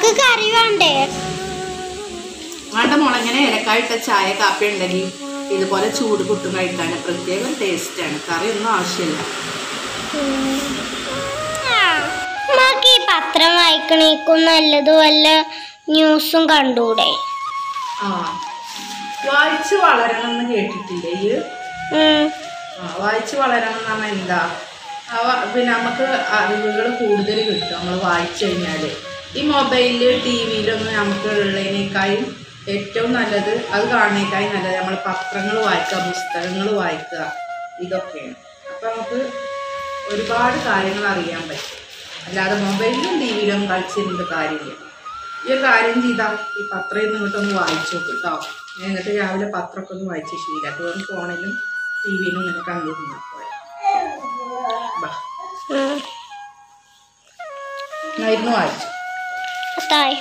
നമുക്ക് കറി വേണ്ടേ വേണ്ട മുളങ്ങനെ ഇലക്കായിട്ട ചായ കാപ്പി ഉണ്ടെങ്കിൽ ഇതുപോലെ ചൂട് പുട്ടും കഴിക്കാൻ പ്രത്യേകം ടേസ്റ്റാണ് കറിയൊന്നും ആവശ്യമില്ല നമുക്ക് ഈ പത്രം വായിക്കണേക്കും നല്ലത് വല്ല ന്യൂസും കണ്ടൂടെ ആ വായിച്ച് വളരണം എന്ന് കേട്ടിട്ടില്ലേ ഈ ഉം. ആ, വായിച്ച് വളരണം എന്ന് പറഞ്ഞാൽ എന്താ അവ പിന്നെ നമുക്ക് അറിവുകൾ കൂടുതൽ കിട്ടും നമ്മൾ വായിച്ചു കഴിഞ്ഞാൽ ഈ മൊബൈലിൽ ടി വിയിലൊന്നും നമുക്ക് ഉള്ളതിനേക്കാളും ഏറ്റവും നല്ലത് അത് കാണുന്നേക്കാളും നല്ലത് നമ്മൾ പത്രങ്ങൾ വായിക്കുക പുസ്തകങ്ങൾ വായിക്കുക ഇതൊക്കെയാണ് അപ്പം നമുക്ക് ഒരുപാട് കാര്യങ്ങൾ അറിയാൻ പറ്റും അല്ലാതെ മൊബൈലിലും ടി വിയിലും കളിച്ചിരുന്നിട്ട് കാര്യമില്ല ഈ ഒരു കാര്യം ചെയ്താൽ ഈ പത്രം ഇന്ന് ഇങ്ങോട്ടൊന്ന് വായിച്ചു നോക്കും കേട്ടോ ഞാൻ എന്നിട്ട് രാവിലെ പത്രമൊക്കെ ഒന്ന് വായിച്ച് ശീലമാക്കി വെറും ഫോണിലും ടി വിയിലും ഇങ്ങനെ കണ്ടിരുന്നാൽ പോരെ ബാ ഉം. മരുന്ന് വായിച്ചു അത്തായി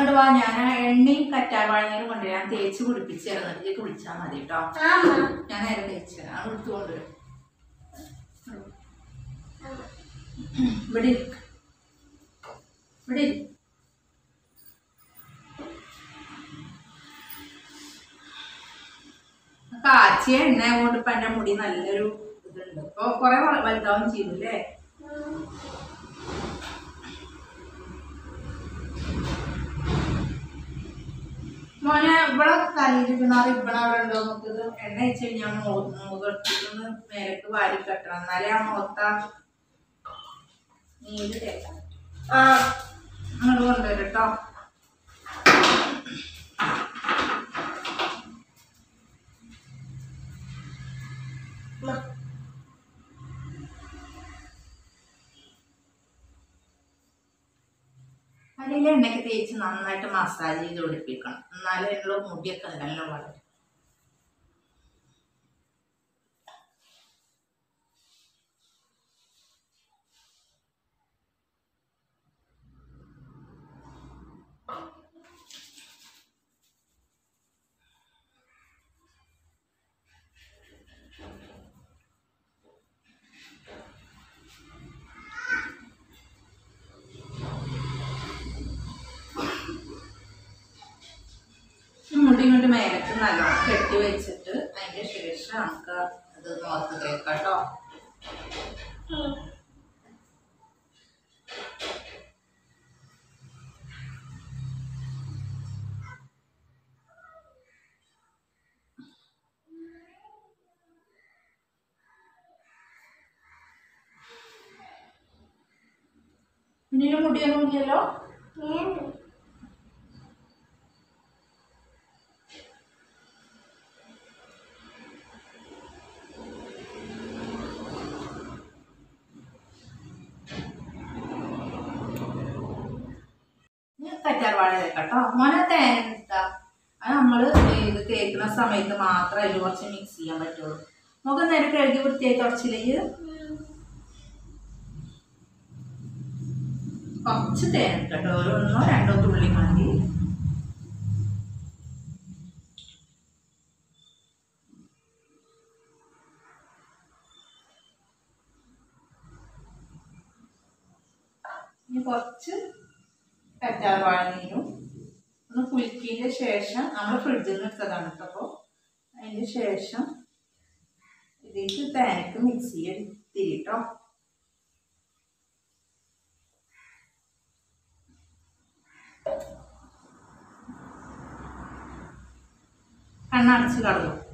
ഇങ്ങോട്ട് വാ ഞാൻ ആ എണ്ണയും കറ്റാവാഴയും കൊണ്ട് ഞാൻ തേച്ച് കുടിപ്പിച്ച് തരുന്നതിലേക്ക് വിളിച്ചാൽ മതി കേട്ടോ ആമാ ഞാൻ നേരെ തേച്ച് തരാം അത് എടുത്തു കൊണ്ടുവരും ഇവിടെ ഇരിക്ക്. ഇവിടെ ഇരിക്ക്. കാച്ചിയ എണ്ണ കൊണ്ട് ഇപ്പൊ എന്റെ മുടി നല്ലൊരു ഇതുണ്ട് ഇപ്പൊ കൊറേ വള- വലുതാവും ചെയ്തു അല്ലേ മോനെ ഇവിടെ തലയിരിക്കണ റിബൺ അവിടെ ഉണ്ടോ നോക്കത് എണ്ണ വെച്ച് കഴിഞ്ഞാൽ മുഖത്തൊന്ന് മേലേക്ക് വാരി കെട്ടണം എന്നാലേ ആ മുഖത്ത നീര് തേക്കാൻ പറ്റും ആ അങ്ങോട്ട് കൊണ്ടുവരും കേട്ടോ മ. അതിൽ എണ്ണയ്ക്ക് തേച്ച് നന്നായിട്ട് മസാജ് ചെയ്ത് പിടിപ്പിക്കണം എന്നാലേ ഉള്ള മുടിയൊക്കെ നല്ല വളരും ഈ മുടി ഇങ്ങോട്ട് മേലക്ക് നല്ലോണം കെട്ടി വെച്ചിട്ട് അതിന്റെ ശേഷം നമുക്ക് അത് നോർത്ത് തേക്കാം കേട്ടോ ഇതിന് മുടിയൊന്നും ഇല്ലല്ലോ ഏത്? ഇനി കറ്റാർ വാഴ തേക്കട്ടോ മോനെ തേൻ എടുത്താ അത് നമ്മൾ ഇത് തേക്കുന്ന സമയത്ത് മാത്രമേ അതിൽ കുറച്ച് മിക്സ് ചെയ്യാൻ പറ്റുള്ളൂ നമുക്ക് നേരെ കഴുകി വൃത്തിയായി തുടച്ചില്ലെങ്കിൽ ഉം. കുറച്ച് തേൻ എടുക്കട്ടോ ഒരു ഒന്നോ രണ്ടോ തുള്ളി മതി ഇനി കുറച്ച് കറ്റാർ വാഴനീരും ഒന്ന് കുലുക്കിയതിൻ്റെ ശേഷം നമ്മൾ ഫ്രിഡ്ജിൽ നിന്ന് എടുത്തതാണ് കേട്ടോ അപ്പോൾ അതിൻ്റെ ശേഷം ഇതിലേക്ക് തേനക്ക് മിക്സ് ചെയ്തിരി കേട്ടോ കണ്ണടച്ച് കടന്നു